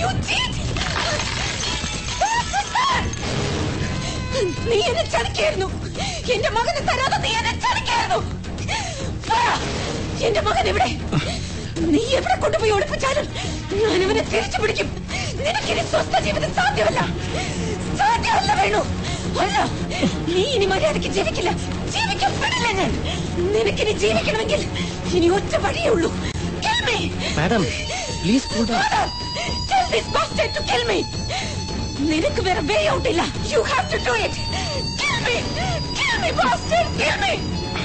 You cheat! നീ എന്നെ ചതിക്കായിരുന്നു എന്റെ മകനെ തരാതെ നീ എന്നെ ചതിക്കായിരുന്നു പറ, എന്റെ മകൻ എവിടെ നീ എവിടെ കൊണ്ടുപോയി ഒളിപ്പിച്ചാലും ഞാൻ ഇവനെ തിരിച്ചു പിടിക്കും നിനക്കിനി സ്വസ്ഥ ജീവിതം സാധ്യമല്ല സാധ്യമല്ല വേണു അല്ല നീ ഇനി മര്യാദയ്ക്ക് ജീവിക്കില്ല ജീവിക്കപ്പെടില്ല ഞാൻ നിനക്കിനി ജീവിക്കണമെങ്കിൽ ഇനി ഒറ്റ വഴിയേ ഉള്ളൂ Kill me! Madam please cool down Father, tell this bastard to kill me! നിനക്ക് വേറെ വേ ഔട്ട് ഇല്ല you have to do it kill me kill me bastard kill me